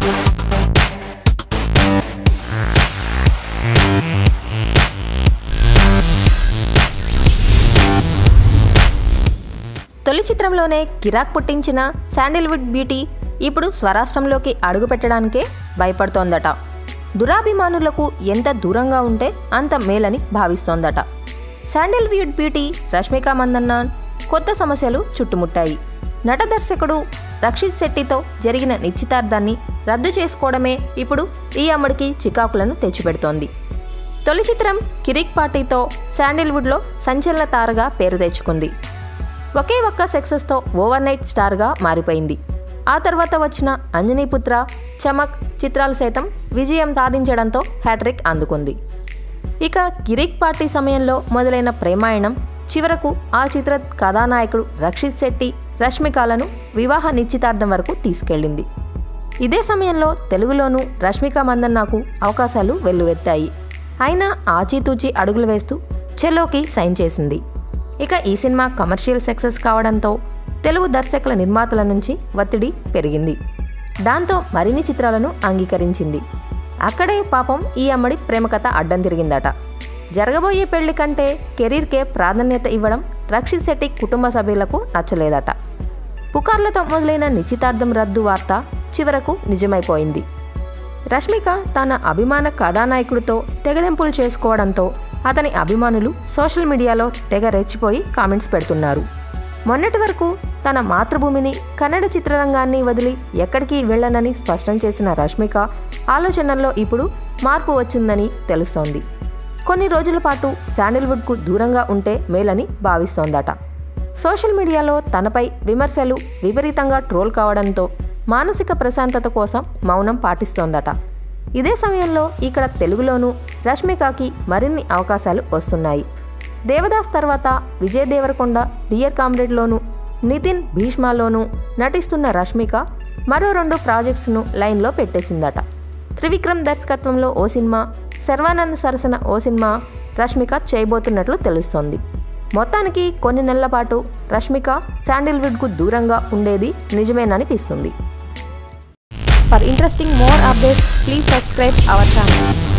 తొలి చిత్రంలోనే కిరాక్ పుట్టించిన శాండిల్వుడ్ బ్యూటీ ఇప్పుడు స్వరాష్ట్రంలోకి అడుగు పెట్టడానికే భయపడుతోందట దురాభిమానులకు ఎంత దూరంగా ఉంటే అంత మేలని భావిస్తోందట శాండిల్వుడ్ బ్యూటీ రష్మిక మందన్న కొత్త సమస్యలు చుట్టుముట్టాయి నట దర్శకుడు రక్షిత్ శెట్టితో జరిగిన నిశ్చితార్థాన్ని రద్దు చేసుకోవడమే ఇప్పుడు ఈ అమ్మడికి చికాకులను తెచ్చిపెడుతోంది తొలి చిత్రం కిరిక్ పార్టీతో శాండిల్వుడ్లో సంచలన తారగా పేరు తెచ్చుకుంది ఒకే ఒక్క సక్సెస్తో ఓవర్ నైట్ స్టార్గా మారిపోయింది ఆ తర్వాత వచ్చిన అంజనీపుత్ర చమక్ చిత్రాలు సైతం విజయం సాధించడంతో హ్యాట్రిక్ అందుకుంది ఇక కిరిక్ పార్టీ సమయంలో మొదలైన ప్రేమాయణం చివరకు ఆ చిత్ర కథానాయకుడు రక్షిత్ శెట్టి రష్మికలను వివాహ నిశ్చితార్థం వరకు తీసుకెళ్ళింది ఇదే సమయంలో తెలుగులోనూ రష్మిక మందన్నకు అవకాశాలు వెల్లువెత్తాయి అయినా ఆచితూచి అడుగులు వేస్తూ చెలోకి సైన్ చేసింది ఇక ఈ సినిమా కమర్షియల్ సక్సెస్ కావడంతో తెలుగు దర్శకుల నిర్మాతల నుంచి ఒత్తిడి పెరిగింది దాంతో మరిన్ని చిత్రాలను అంగీకరించింది అక్కడే పాపం ఈ అమ్మడి ప్రేమ కథ అడ్డం తిరిగిందట జరగబోయే పెళ్లి కంటే కెరీర్కే ప్రాధాన్యత ఇవ్వడం రక్షిత్ శెట్టి కుటుంబ సభ్యులకు నచ్చలేదట పుకార్లతో మొదలైన నిశ్చితార్థం రద్దు వార్త చివరకు నిజమైపోయింది రష్మిక తన అభిమాన కథానాయకుడితో తెగదెంపులు చేసుకోవడంతో అతని అభిమానులు సోషల్ మీడియాలో తెగ రెచ్చిపోయి కామెంట్స్ పెడుతున్నారు మొన్నటి వరకు తన మాతృభూమిని కన్నడ చిత్రరంగాన్ని వదిలి ఎక్కడికి వెళ్ళనని స్పష్టం చేసిన రష్మిక ఆలోచనల్లో ఇప్పుడు మార్పు వచ్చిందని తెలుస్తోంది కొన్ని రోజుల పాటు శాండిల్వుడ్కు దూరంగా ఉంటే మేలని భావిస్తోందట సోషల్ మీడియాలో తనపై విమర్శలు విపరీతంగా ట్రోల్ కావడంతో మానసిక ప్రశాంతత కోసం మౌనం పాటిస్తోందట ఇదే సమయంలో ఇక్కడ తెలుగులోనూ రష్మికకి మరిన్ని అవకాశాలు వస్తున్నాయి దేవదాస్ తర్వాత విజయ్ దేవరకొండ డియర్ కామ్రేడ్లోనూ నితిన్ భీష్మాలోనూ నటిస్తున్న రష్మిక మరో రెండు ప్రాజెక్ట్స్ను లైన్లో పెట్టేసిందట త్రివిక్రమ్ దర్శకత్వంలో ఓ సినిమా శర్వానంద్ సరసన ఓ సినిమా రష్మిక చేయబోతున్నట్లు తెలుస్తోంది మొత్తానికి కొన్ని నెలల పాటు రష్మిక శాండిల్వుడ్కు దూరంగా ఉండేది నిజమేననిపిస్తుంది for interesting more updates please subscribe our channel